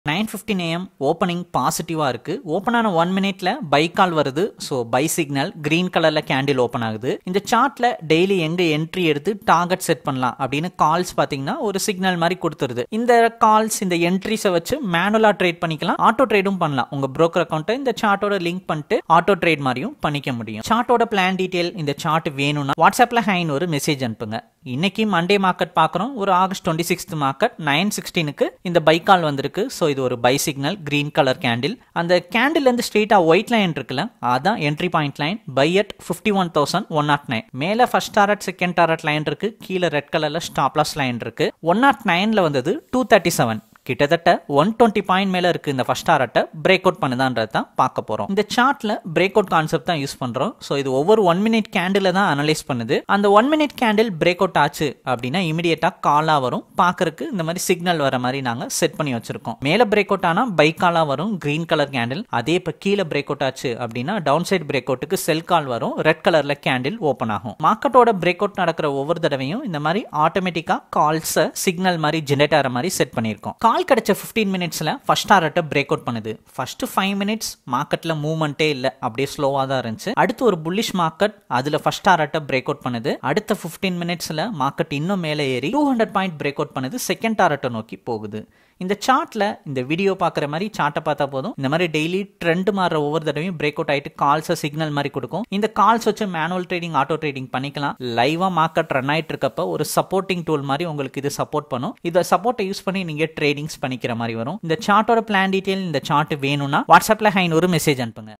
nine fifteen AM opening பாசிட்டிவாக இருக்குது open ஆன ஒன் மினிட்ல பை கால் வருது ஸோ பை சிக்னல் கிரீன் கலரில் கேண்டில் ஓப்பன் ஆகுது இந்த சார்ட்டில் டெய்லி எங்கே என்ட்ரி எடுத்து டார்கெட் செட் பண்ணலாம் அப்படின்னு கால்ஸ் பார்த்தீங்கன்னா ஒரு சிக்னல் மாதிரி கொடுத்துருது இந்த கால்ஸ் இந்த என்ட்ரிஸை வச்சு மேனுவலாக ட்ரேட் பண்ணிக்கலாம் ஆட்டோ ட்ரேடும் பண்ணலாம் உங்கள் broker அக்கௌண்ட்டை இந்த சார்ட்டோட லிங்க் பண்ணிட்டு ஆட்டோ ட்ரேட் மாதிரியும் பண்ணிக்க முடியும் சார்ட்டோட பிளான் டீட்டெயில் இந்த சார்ட் வேணும்னா வாட்ஸ்அப்பில் ஹைன்னு ஒரு மெசேஜ் அனுப்புங்க இன்னைக்கு மண்டே மார்க்கெட் பார்க்குறோம் ஒரு August twenty sixth market nine சிக்ஸ்டீனுக்கு இந்த பை கால் வந்திருக்கு ஸோ இது ஒரு buy signal green colour candle அந்த கேண்டில் இருந்து ஸ்ட்ரெயிட்டாக ஒயிட் லைன் இருக்குல்ல அதான் entry point line buy at fifty one thousand one naught nine மேலே first target second target line இருக்கு கீழே ரெட் கலரில் ஸ்டாப்லாஸ் லைன் இருக்கு ஒன் நாட் நைனில் வந்தது டூ தேர்ட்டி செவன் கிட்டத்தட்ட ஒன் டுவெண்ட்டி பாயிண்ட் மேல இருக்கு இந்த ஃபர்ஸ்ட் டாரட்டை பிரேக் அவுட் பண்ணுதான்றது தான் பார்க்க போறோம் இந்த சார்ட்ல பிரேக் அவுட் கான்செப்ட் தான் யூஸ் பண்றோம் ஸோ இது ஒவ்வொரு ஒன் மினிட் கேண்டில் தான் அனலைஸ் பண்ணுது அந்த one minute candle break out ஆச்சு அப்படின்னா இமீடியட்டா காலா வரும் பார்க்கறதுக்கு இந்த மாதிரி சிக்னல் வர மாதிரி நாங்க செட் பண்ணி வச்சிருக்கோம் மேல பிரேக் அவுட் ஆனா பை காலா வரும் கிரீன் கலர் கேண்டில் அதே இப்போ கீழே பிரேக் அவுட் ஆச்சு அப்படின்னா டவுன் சைட் பிரேக் அவுட்டுக்கு செல் கால் வரும் ரெட் கலர்ல கேண்டில் ஓப்பன் ஆகும் மார்க்கெட்டோட பிரேக் அவுட் நடக்கிற ஒவ்வொரு தடவையும் இந்த மாதிரி ஆட்டோமேட்டிக்கா கால்ஸை சிக்னல் மாதிரி ஜெனரேட் ஆகிற மாதிரி செட் பண்ணியிருக்கோம் கால் கிடைச்ச ஃபிஃப்டீன் மினிட்ஸில் ஃபர்ஸ்ட் டாரட்டை பிரேக் அவுட் பண்ணுது ஃபர்ஸ்ட் ஃபைவ் மினிட்ஸ் மார்க்கெட்டில் மூவ்மெண்ட்டே இல்லை அப்படியே ஸ்லோவாக தான் இருந்துச்சு அடுத்து ஒரு புல்லிஷ் மார்க்கெட் அதில் ஃபர்ஸ்ட் டாரட்டை பிரேக் அவுட் பண்ணுது அடுத்த ஃபிஃப்டீன் மினிட்ஸில் மார்க்கெட் இன்னும் மேலே ஏறி two hundred point break out பண்ணுது செகண்ட் டாரட்டை நோக்கி போகுது இந்த சார்ட்ல இந்த வீடியோ பார்க்குற மாதிரி சார்ட்டை பார்த்தா போதும் இந்த மாதிரி டெய்லி ட்ரெண்ட் மாறுற ஒவ்வொரு தடவையும் பிரேக் அவுட் ஆயிட்டு கால்ஸை சிக்னல் மாதிரி கொடுக்கும் இந்த கால்ஸ் வச்சு மேனுவல் ட்ரேடிங் ஆட்டோ ட்ரேடிங் பண்ணிக்கலாம் லைவா மார்க்கெட் ரன் ஆயிட்டு இருக்கப்ப ஒரு சப்போர்ட்டிங் டூல் மாதிரி உங்களுக்கு இது சப்போர்ட் பண்ணும் இதை சப்போர்ட்டை யூஸ் பண்ணி நீங்க ட்ரேடிங்ஸ் பண்ணிக்கிற மாதிரி வரும் இந்த சார்ட்டோட பிளான் டீடைல் இந்த சார்ட் வேணும்னா வாட்ஸ்அப்ல ஹைன் ஒரு மெசேஜ் அனுப்புங்க